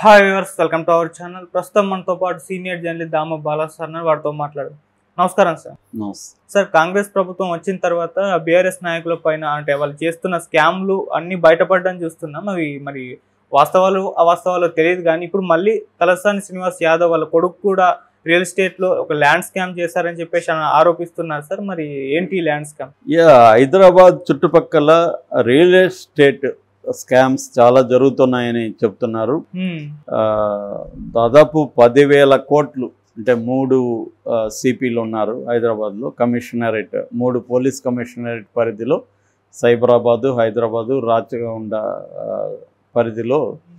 Hi viewers welcome to our channel ప్రస్తుతం మనతో పాటు senior journalist Dama Bala sir ఉన్నారు. వారితో మాట్లాడు నమస్కారం సార్ నమస్తే సార్ కాంగ్రెస్ ప్రభుత్వం వచ్చిన తర్వాత బీఆర్ఎస్ నాయకుల పైన అంటే వాళ్ళు చేస్తున్న స్కామ్లు అన్ని బయటపడడం చూస్తున్నాం అవి మరి వాస్తవాలు అవాస్తవాలు తెలియదు కానీ ఇప్పుడు మళ్ళీ తలసాని శ్రీనివాస్ యాదవ్ వాళ్ళ కొడుకు కూడా రియల్ ఎస్టేట్ లో ఒక ల్యాండ్ స్కామ్ చేశారని చెప్పేసి ఆయన ఆరోపిస్తున్నారు సార్ మరి ఏంటి ఈ ల్యాండ్ స్కామ్ యా హైదరాబాద్ చుట్టుపక్కల రియల్ ఎస్టేట్ స్కామ్స్ చాలా జరుగుతున్నాయని చెప్తున్నారు ఆ, దాదాపు పదివేల కోట్లు అంటే మూడు సిపిలు ఉన్నారు హైదరాబాద్లో కమిషనరేట్ మూడు పోలీస్ కమిషనరేట్ పరిధిలో సైబరాబాదు హైదరాబాదు రాచకొండ ఆ, పరిధిలో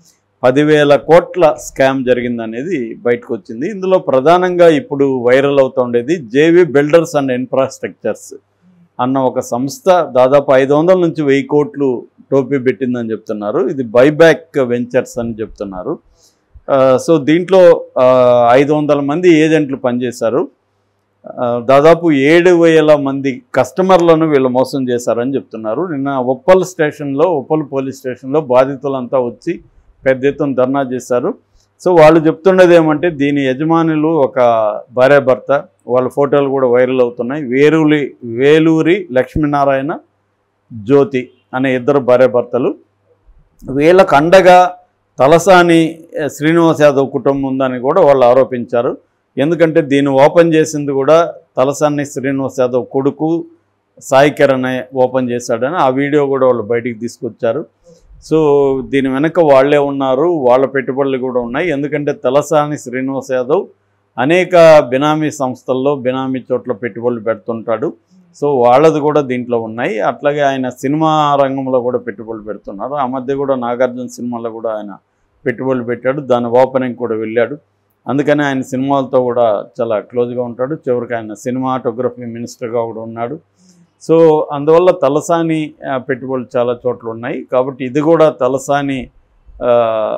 పదివేల కోట్ల స్కామ్ జరిగిందనేది బయటకు వచ్చింది ఇందులో ప్రధానంగా ఇప్పుడు వైరల్ అవుతుండేది జేవి బిల్డర్స్ అండ్ ఇన్ఫ్రాస్ట్రక్చర్స్ అన్న ఒక సంస్థ దాదాపు ఐదు వందల నుంచి వెయ్యి కోట్లు టోపీ పెట్టిందని చెప్తున్నారు ఇది బైబ్యాక్ వెంచర్స్ అని చెప్తున్నారు ఆ, సో దీంట్లో ఆ, ఐదు వందల మంది ఏజెంట్లు పనిచేశారు ఆ, దాదాపు ఏడు వేల మంది కస్టమర్లను వీళ్ళు మోసం చేశారని చెప్తున్నారు నిన్న ఉప్పల్ స్టేషన్లో ఉప్పల్ పోలీస్ స్టేషన్లో బాధితులంతా వచ్చి పెద్ద ఎత్తున ధర్నా చేశారు సో వాళ్ళు చెప్తున్నది ఏమంటే దీని యజమానులు ఒక భార్యాభర్త వాళ్ళ ఫోటోలు కూడా వైరల్ అవుతున్నాయి వేరూలి వేలూరి లక్ష్మీనారాయణ జ్యోతి అనే ఇద్దరు భార్యాభర్తలు వీళ్ళకు అండగా తలసాని eh, శ్రీనివాస్ యాదవ్ కుటుంబం ఉందని కూడా వాళ్ళు ఆరోపించారు ఎందుకంటే దీన్ని ఓపెన్ చేసింది కూడా తలసాని శ్రీనివాస్ యాదవ్ కొడుకు సాయి కిరణ్ ఓపెన్ చేశాడని ఆ వీడియో కూడా వాళ్ళు బయటికి తీసుకొచ్చారు సో దీని వెనక వాళ్ళే ఉన్నారు వాళ్ళ పెట్టుబడులు కూడా ఉన్నాయి ఎందుకంటే తలసాని శ్రీనివాస్ యాదవ్ అనేక బినామీ సంస్థల్లో బినామీ చోట్ల పెట్టుబడులు పెడుతుంటాడు సో వాళ్ళది కూడా దీంట్లో ఉన్నాయి అట్లాగే ఆయన సినిమా రంగంలో కూడా పెట్టుబడులు పెడుతున్నారు ఆ మధ్య కూడా నాగార్జున సినిమాలో కూడా ఆయన పెట్టుబడులు పెట్టాడు దాని ఓపెనింగ్ కూడా వెళ్ళాడు అందుకని ఆయన సినిమాలతో కూడా చాలా క్లోజ్గా ఉంటాడు చివరికి ఆయన సినిమాటోగ్రఫీ మినిస్టర్గా కూడా ఉన్నాడు సో అందువల్ల తలసాని ఆ, పెట్టుబడులు చాలా చోట్ల ఉన్నాయి కాబట్టి ఇది కూడా తలసాని ఆ,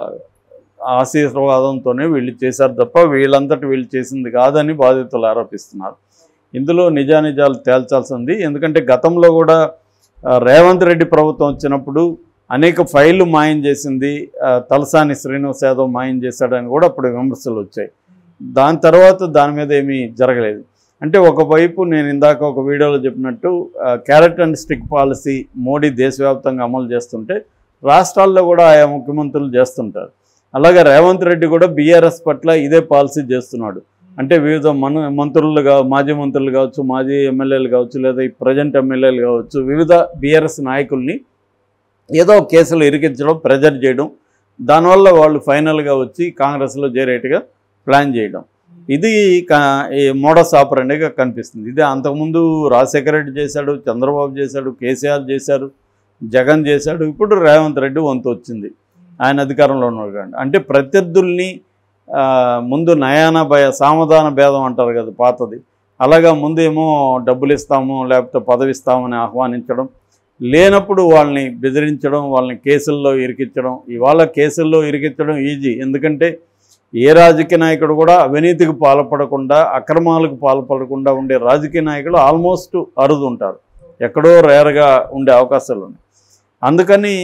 ఆశీర్వాదంతోనే వీళ్ళు చేశారు తప్ప వీళ్ళంతటి వీళ్ళు చేసింది కాదని బాధితులు ఆరోపిస్తున్నారు ఇందులో నిజానిజాలు తేల్చాల్సి ఉంది ఎందుకంటే గతంలో కూడా ఆ, రేవంత్ రెడ్డి ప్రభుత్వం వచ్చినప్పుడు అనేక ఫైళ్ళు మాయం చేసింది ఆ, తలసాని శ్రీనివాస్ యాదవ్ మాయం చేశాడని కూడా అప్పుడు విమర్శలు వచ్చాయి దాని తర్వాత దాని మీద ఏమీ జరగలేదు అంటే ఒకవైపు నేను ఇందాక ఒక వీడియోలో చెప్పినట్టు carrot and stick policy Modi దేశవ్యాప్తంగా అమలు చేస్తుంటే రాష్ట్రాల్లో కూడా ఆయా ముఖ్యమంత్రులు చేస్తుంటారు అలాగే రేవంత్ రెడ్డి కూడా బీఆర్ఎస్ పట్ల ఇదే పాలసీ చేస్తున్నాడు అంటే వివిధ మను మంత్రులు కా మాజీ మంత్రులు కావచ్చు మాజీ ఎమ్మెల్యేలు కావచ్చు లేదా ఈ ప్రజెంట్ ఎమ్మెల్యేలు కావచ్చు వివిధ బీఆర్ఎస్ నాయకుల్ని ఏదో ఒక కేసులు ఇరికించడం ప్రెజర్ చేయడం దానివల్ల వాళ్ళు ఫైనల్గా వచ్చి కాంగ్రెస్లో చేరేట్టుగా ప్లాన్ చేయడం ఇది కా- ఈ మోడస్ ఆపరండిగా కనిపిస్తుంది ఇది అంతకుముందు రాజశేఖర రెడ్డి చేశాడు చంద్రబాబు చేశాడు కేసీఆర్ చేశారు జగన్ చేశాడు ఇప్పుడు రేవంత్ రెడ్డి వంతు వచ్చింది ఆయన అధికారంలో ఉన్నాడు కాబట్టి అంటే ప్రత్యర్థుల్ని ఆ, ముందు నయాన భయ సామధాన భేదం అంటారు కదా పాతది అలాగా ముందు ఏమో డబ్బులు ఇస్తాము లేకపోతే పదవి ఇస్తామని ఆహ్వానించడం లేనప్పుడు వాళ్ళని బెదిరించడం వాళ్ళని కేసుల్లో ఇరికించడం ఇవాళ కేసుల్లో ఇరికించడం ఈజీ ఎందుకంటే ఏ రాజకీయ నాయకుడు కూడా అవినీతికి పాల్పడకుండా అక్రమాలకు పాల్పడకుండా ఉండే రాజకీయ నాయకులు ఆల్మోస్ట్ అరుదు ఉంటారు ఎక్కడో రేర్గా ఉండే అవకాశాలు ఉన్నాయి అందుకని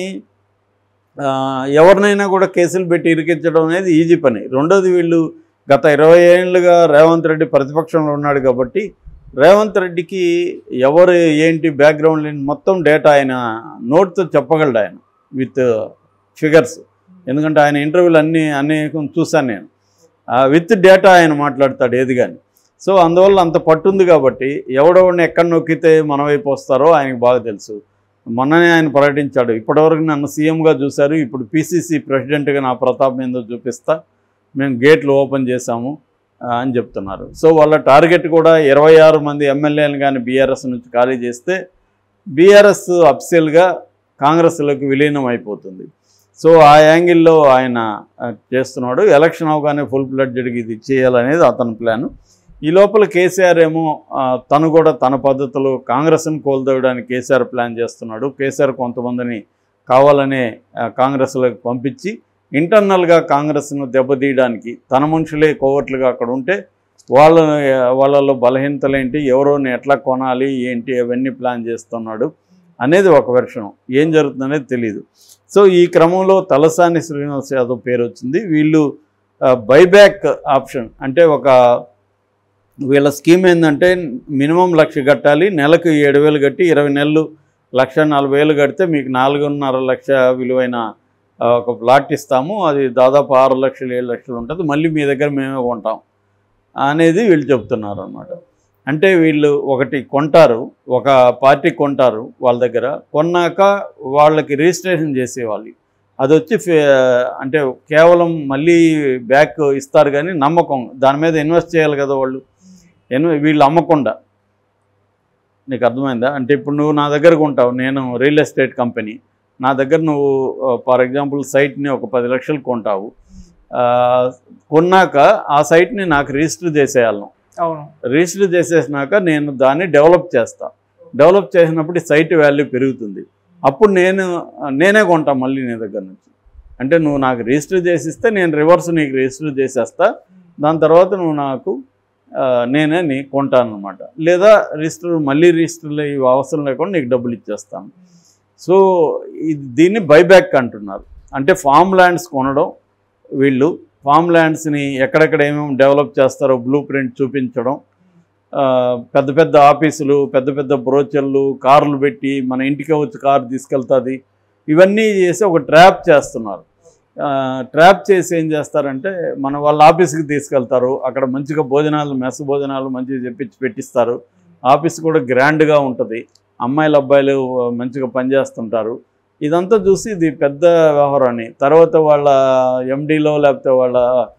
ఆ, ఎవరినైనా కూడా కేసులు పెట్టి ఇరికించడం అనేది ఈజీ పని రెండోది వీళ్ళు గత ఇరవై ఏళ్ళుగా రేవంత్ రెడ్డి ప్రతిపక్షంలో ఉన్నాడు కాబట్టి రేవంత్ రెడ్డికి ఎవరు ఏంటి బ్యాక్గ్రౌండ్ లేని మొత్తం డేటా ఆయన నోట్తో చెప్పగలడు ఆయన విత్ ఫిగర్స్ ఎందుకంటే ఆయన ఇంటర్వ్యూలు అన్నీ అనేకం చూశాను నేను విత్ డేటా ఆయన మాట్లాడతాడు ఏది కానీ సో అందువల్ల అంత పట్టుంది కాబట్టి ఎవడెవడిని ఎక్కడ నొక్కితే మన వైపు వస్తారో ఆయనకు బాగా తెలుసు మొన్ననే ఆయన పర్యటించాడు ఇప్పటివరకు నన్ను సీఎంగా చూశారు ఇప్పుడు పీసీసీ ప్రెసిడెంట్గా నా ప్రతాపం ఏందో చూపిస్తా మేము గేట్లు ఓపెన్ చేశాము ఆ, అని చెప్తున్నారు సో వాళ్ళ టార్గెట్ కూడా ఇరవై ఆరు మంది ఎమ్మెల్యేలు కానీ బీఆర్ఎస్ నుంచి ఖాళీ చేస్తే బీఆర్ఎస్ అఫ్సియల్గా కాంగ్రెస్లోకి విలీనం అయిపోతుంది సో ఆ యాంగిల్లో ఆయన ఆ, చేస్తున్నాడు ఎలక్షన్ అవగానే ఫుల్ ఫ్లడ్జెడ్కి ఇది చేయాలనేది అతని ప్లాను ఈ లోపల కేసీఆర్ ఏమో ఆ, తను కూడా తన పద్ధతిలో కాంగ్రెస్ని కోల్దోయడానికి కేసీఆర్ ప్లాన్ చేస్తున్నాడు కేసీఆర్ కొంతమందిని కావాలనే ఆ, కాంగ్రెస్లోకి పంపించి ఇంటర్నల్గా కాంగ్రెస్ను దెబ్బతీయడానికి తన మనుషులే కోవట్లుగా అక్కడ ఉంటే వాళ్ళ వాళ్ళలో బలహీనతలేంటి ఎవరోని ఎట్లా కొనాలి ఏంటి అవన్నీ ప్లాన్ చేస్తున్నాడు అనేది ఒక వెర్షన్ ఏం జరుగుతుందనేది తెలియదు సో ఈ క్రమంలో తలసాని శ్రీనివాస్ యాదవ్ పేరు వచ్చింది వీళ్ళు బైబ్యాక్ ఆప్షన్ అంటే ఒక వీళ్ళ స్కీమ్ ఏంటంటే మినిమం లక్ష కట్టాలి నెలకు ఏడు వేలు కట్టి ఇరవై నెలలు లక్ష నలభై వేలు కడితే మీకు నాలుగున్నర లక్ష విలువైన ఆ, ఒక ప్లాట్ ఇస్తాము అది దాదాపు ఆరు లక్షలు ఏడు లక్షలు ఉంటుంది మళ్ళీ మీ దగ్గర మేమే కొంటాం అనేది వీళ్ళు చెప్తున్నారు అనమాట అంటే వీళ్ళు ఒకటి కొంటారు ఒక పార్టీ కొంటారు వాళ్ళ దగ్గర కొన్నాక వాళ్ళకి రిజిస్ట్రేషన్ చేసేవాళ్ళు అది వచ్చి ఫే- అంటే కేవలం మళ్ళీ బ్యాక్ ఇస్తారు కానీ నమ్మకం దాని మీద ఇన్వెస్ట్ చేయాలి కదా వాళ్ళు ఎన్- వీళ్ళు అమ్మకుండా నీకు అర్థమైందా అంటే ఇప్పుడు నువ్వు నా దగ్గర కొంటావు నేను రియల్ ఎస్టేట్ కంపెనీ నా దగ్గర నువ్వు ఫర్ ఎగ్జాంపుల్ సైట్ని ఒక పది లక్షలు కొంటావు ఆ, కొన్నాక ఆ సైట్ని నాకు రిజిస్టర్ చేసేయాలను అవును రిజిస్టర్ చేసేసినాక నేను దాన్ని డెవలప్ చేస్తా డెవలప్ చేసినప్పుడు ఈ సైట్ వాల్యూ పెరుగుతుంది అప్పుడు నేను నేనే కొంటా మళ్ళీ నీ దగ్గర నుంచి అంటే నువ్వు నాకు రిజిస్టర్ చేసిస్తే నేను రివర్స్ నీకు రిజిస్టర్ చేసేస్తా దాని తర్వాత నువ్వు నాకు ఆ, నేనే నీ కొంటాను అనమాట లేదా రిజిస్టర్ మళ్ళీ రిజిస్టర్లో ఇవి అవసరం లేకుండా నీకు డబ్బులు ఇచ్చేస్తాను సో ఇది దీన్ని బైబ్యాక్ అంటున్నారు అంటే ఫామ్ ల్యాండ్స్ కొనడం వీళ్ళు ఫామ్ ల్యాండ్స్ని ఎక్కడెక్కడ ఏమేమి డెవలప్ చేస్తారో బ్లూ ప్రింట్ చూపించడం ఆ, పెద్ద పెద్ద ఆఫీసులు పెద్ద పెద్ద బ్రోచర్లు కార్లు పెట్టి మన ఇంటికి వచ్చి కారు తీసుకెళ్తుంది ఇవన్నీ చేసి ఒక ట్రాప్ చేస్తున్నారు ట్రాప్ చేసి ఏం చేస్తారంటే మన వాళ్ళ ఆఫీస్కి తీసుకెళ్తారు అక్కడ మంచిగా భోజనాలు మెస్ భోజనాలు మంచిగా చెప్పించి పెట్టిస్తారు ఆఫీస్ కూడా గ్రాండ్గా ఉంటుంది అమ్మాయిలు అబ్బాయిలు మంచిగా పనిచేస్తుంటారు ఇదంతా చూసి ఇది పెద్ద వ్యవహారాన్ని తర్వాత వాళ్ళ ఎండీలో లేకపోతే వాళ్ళ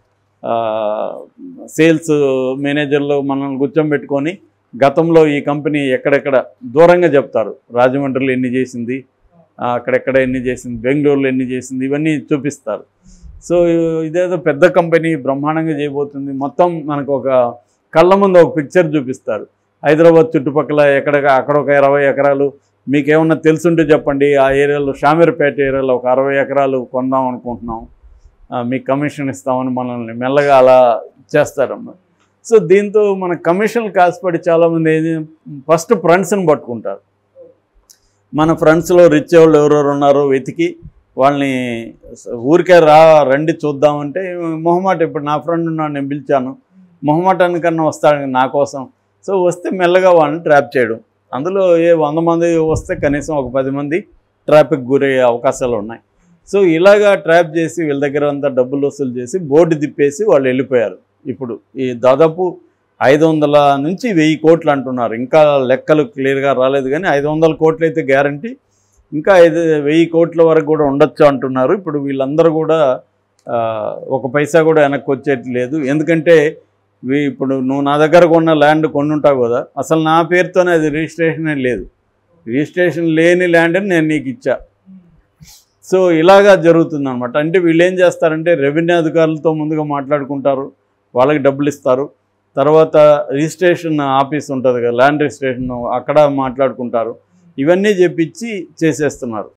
సేల్స్ మేనేజర్లు మనల్ని కూర్చోబెట్టుకొని గతంలో ఈ కంపెనీ ఎక్కడెక్కడ దూరంగా చెప్తారు రాజమండ్రిలో ఎన్ని చేసింది ఆ, అక్కడెక్కడ ఎన్ని చేసింది బెంగళూరులో ఎన్ని చేసింది ఇవన్నీ చూపిస్తారు సో ఇదేదో పెద్ద కంపెనీ బ్రహ్మాండంగా చేయబోతుంది మొత్తం మనకు ఒక కళ్ళ ముందు ఒక పిక్చర్ చూపిస్తారు హైదరాబాద్ చుట్టుపక్కల ఎక్కడ అక్కడ ఒక ఇరవై ఎకరాలు మీకేమన్నా తెలుసుంటే చెప్పండి ఆ ఏరియాలో షామీర్పేట ఏరియాలో ఒక అరవై ఎకరాలు కొందాం అనుకుంటున్నాం ఆ, మీకు కమిషన్ ఇస్తామని మనల్ని మెల్లగా అలా చేస్తారమ్మా సో దీంతో మన కమిషన్ కాసుపడి చాలామంది ఏది ఫస్ట్ ఫ్రెండ్స్ని పట్టుకుంటారు మన ఫ్రెండ్స్లో రిచ్ వాళ్ళు ఎవరెవరు ఉన్నారో వెతికి వాళ్ళని ఊరికే రా రండి చూద్దామంటే మొహమాట ఇప్పుడు నా ఫ్రెండ్ ఉన్నాడు నేను పిలిచాను మొహమాటానికన్నా వస్తాడు నా కోసం సో వస్తే మెల్లగా వాళ్ళని ట్రాప్ చేయడం అందులో ఏ వంద మంది వస్తే కనీసం ఒక పది మంది ట్రాఫిక్ గురయ్యే అవకాశాలు ఉన్నాయి సో ఇలాగా ట్రాప్ చేసి వీళ్ళ దగ్గర అంతా డబ్బులు వసూలు చేసి బోర్డు తిప్పేసి వాళ్ళు వెళ్ళిపోయారు ఇప్పుడు ఈ దాదాపు ఐదు వందల నుంచి వెయ్యి కోట్లు అంటున్నారు ఇంకా లెక్కలు క్లియర్గా రాలేదు కానీ ఐదు వందల కోట్లు అయితే గ్యారంటీ ఇంకా ఐదు వెయ్యి కోట్ల వరకు కూడా ఉండొచ్చు అంటున్నారు ఇప్పుడు వీళ్ళందరూ కూడా ఆ, ఒక పైసా కూడా వెనక్కి వచ్చేది లేదు ఎందుకంటే వీ- ఇప్పుడు నువ్వు నా దగ్గర కొన్న ల్యాండ్ కొనుంటావు కదా అసలు నా పేరుతోనే అది రిజిస్ట్రేషనే లేదు రిజిస్ట్రేషన్ లేని ల్యాండ్ని నేను నీకు ఇచ్చా సో ఇలాగా జరుగుతుంది అనమాట అంటే వీళ్ళు ఏం చేస్తారంటే రెవెన్యూ అధికారులతో ముందుగా మాట్లాడుకుంటారు వాళ్ళకి డబ్బులు ఇస్తారు తర్వాత రిజిస్ట్రేషన్ ఆఫీస్ ఉంటుంది కదా ల్యాండ్ రిజిస్ట్రేషన్ అక్కడ మాట్లాడుకుంటారు ఇవన్నీ చెప్పించి చేసేస్తున్నారు